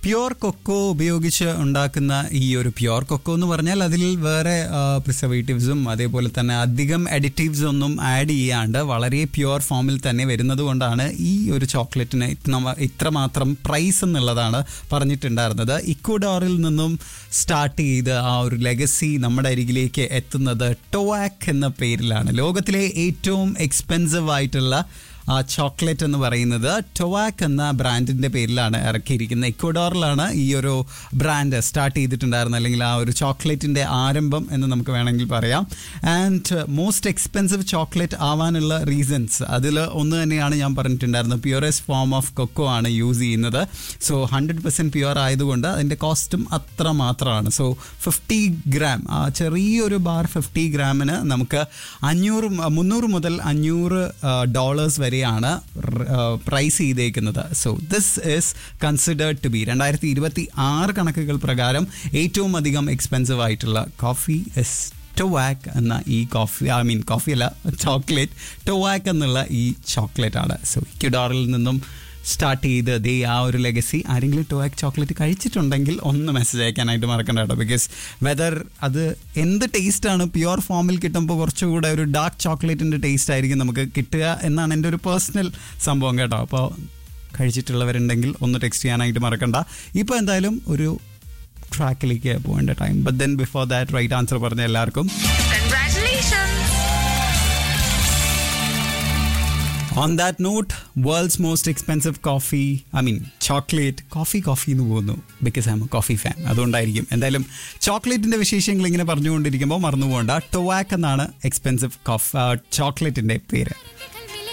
Pure cocoa ഉപയോഗിച്ച് ഉണ്ടാക്കുന്ന ഈ ഒരു പ്യുവർ കൊക്കോ എന്ന് പറഞ്ഞാൽ അതിൽ വേറെ പ്രിസർവേറ്റീവ്സും അതേപോലെ തന്നെ അധികം അഡിറ്റീവ്സ് ഒന്നും ആഡ് ചെയ്യാണ്ട് വളരെ പ്യുവർ ഫോമിൽ തന്നെ വരുന്നത് കൊണ്ടാണ് ഈ ഒരു ചോക്ലേറ്റിന് ഇത്ര ഇത്രമാത്രം പ്രൈസ് എന്നുള്ളതാണ് പറഞ്ഞിട്ടുണ്ടായിരുന്നത് ഇക്വഡോറിൽ നിന്നും സ്റ്റാർട്ട് ചെയ്ത് ആ ഒരു ലെഗസി നമ്മുടെ അരികിലേക്ക് എത്തുന്നത് ടോവാക് എന്ന പേരിലാണ് ലോകത്തിലെ ഏറ്റവും എക്സ്പെൻസീവ് ആയിട്ടുള്ള ആ ചോക്ലേറ്റ് എന്ന് പറയുന്നത് ടൊവാക് എന്ന ബ്രാൻഡിന്റെ പേരിലാണ് ഇറക്കിയിരിക്കുന്നത് ഇക്വഡോറിലാണ് ഈ ഒരു ബ്രാൻഡ് സ്റ്റാർട്ട് ചെയ്തിട്ടുണ്ടായിരുന്നത് അല്ലെങ്കിൽ ആ ഒരു ചോക്ലേറ്റിന്റെ ആരംഭം എന്ന് നമുക്ക് വേണമെങ്കിൽ പറയാം ആൻഡ് മോസ്റ്റ് എക്സ്പെൻസീവ് ചോക്ലേറ്റ് ആവാനുള്ള റീസൺസ് അതിൽ ഒന്ന് തന്നെയാണ് ഞാൻ പറഞ്ഞിട്ടുണ്ടായിരുന്നത് പ്യുവറസ്റ്റ് ഫോം ഓഫ് കൊക്കോ ആണ് യൂസ് ചെയ്യുന്നത് സോ ഹൺഡ്രഡ് പെർസെൻറ്റ് പ്യുവർ ആയതുകൊണ്ട് അതിൻ്റെ കോസ്റ്റും അത്ര മാത്രമാണ് സോ ഫിഫ്റ്റി ഗ്രാം ആ ചെറിയൊരു ബാർ ഫിഫ്റ്റി ഗ്രാമിന് നമുക്ക് അഞ്ഞൂറ് മുന്നൂറ് മുതൽ അഞ്ഞൂറ് ഡോളേഴ്സ് വരെയാണ് പ്രൈസ് ചെയ്തേക്കുന്നത് so this is considered to be രണ്ടായിരത്തി ഇരുപത്തി ആറ് കണക്കുകൾ പ്രകാരം ഏറ്റവും അധികം എക്സ്പെൻസീവ് ആയിട്ടുള്ള കോഫി ഇസ് ടൊവാക്ക് എന്ന ഈ കോഫി ഐ മീൻ കോഫി അല്ല ചോക്ലേറ്റ് ടൊവാക്ക് എന്നുള്ള ഈ ചോക്ലേറ്റ് ആണ് സോ ഇക്യുഡോറിൽ നിന്നും സ്റ്റാർട്ട് ചെയ്ത് ദേ ആ ഒരു ലെഗസി ആരെങ്കിലും ടോയാക് ചോക്ലേറ്റ് കഴിച്ചിട്ടുണ്ടെങ്കിൽ ഒന്ന് മെസ്സേജ് അയക്കാനായിട്ട് മറക്കണ്ട കേട്ടോ ബിക്കോസ് വെദർ അത് എന്ത് ടേസ്റ്റാണ് പ്യുവർ ഫോമിൽ കിട്ടുമ്പോൾ കുറച്ചുകൂടെ ഒരു ഡാർക്ക് ചോക്ലേറ്റിൻ്റെ ടേസ്റ്റ് ആയിരിക്കും നമുക്ക് കിട്ടുക എന്നാണ് എൻ്റെ ഒരു പേഴ്സണൽ സംഭവം കേട്ടോ അപ്പോൾ കഴിച്ചിട്ടുള്ളവരുണ്ടെങ്കിൽ ഒന്ന് ടെക്സ്റ്റ് ചെയ്യാനായിട്ട് മറക്കണ്ട ഇപ്പോൾ എന്തായാലും ഒരു ട്രാക്കിലേക്ക് പോകേണ്ട time but then before that right answer പറഞ്ഞ എല്ലാവർക്കും Congratulations! On that note world's most expensive coffee I mean chocolate coffee coffee എന്ന് പോകുന്നു because I'm a coffee fan അതുകൊണ്ടായിരിക്കും എന്തായാലും ചോക്ലേറ്റിന്റെ വിശേഷങ്ങൾ ഇങ്ങനെ പറഞ്ഞുകൊണ്ടിരിക്കുമ്പോൾ മറന്നു പോകണ്ട ടൊവാക്ക് എന്നാണ് എക്സ്പെൻസീവ് കോഫ് ചോക്ലേറ്റിന്റെ പേര്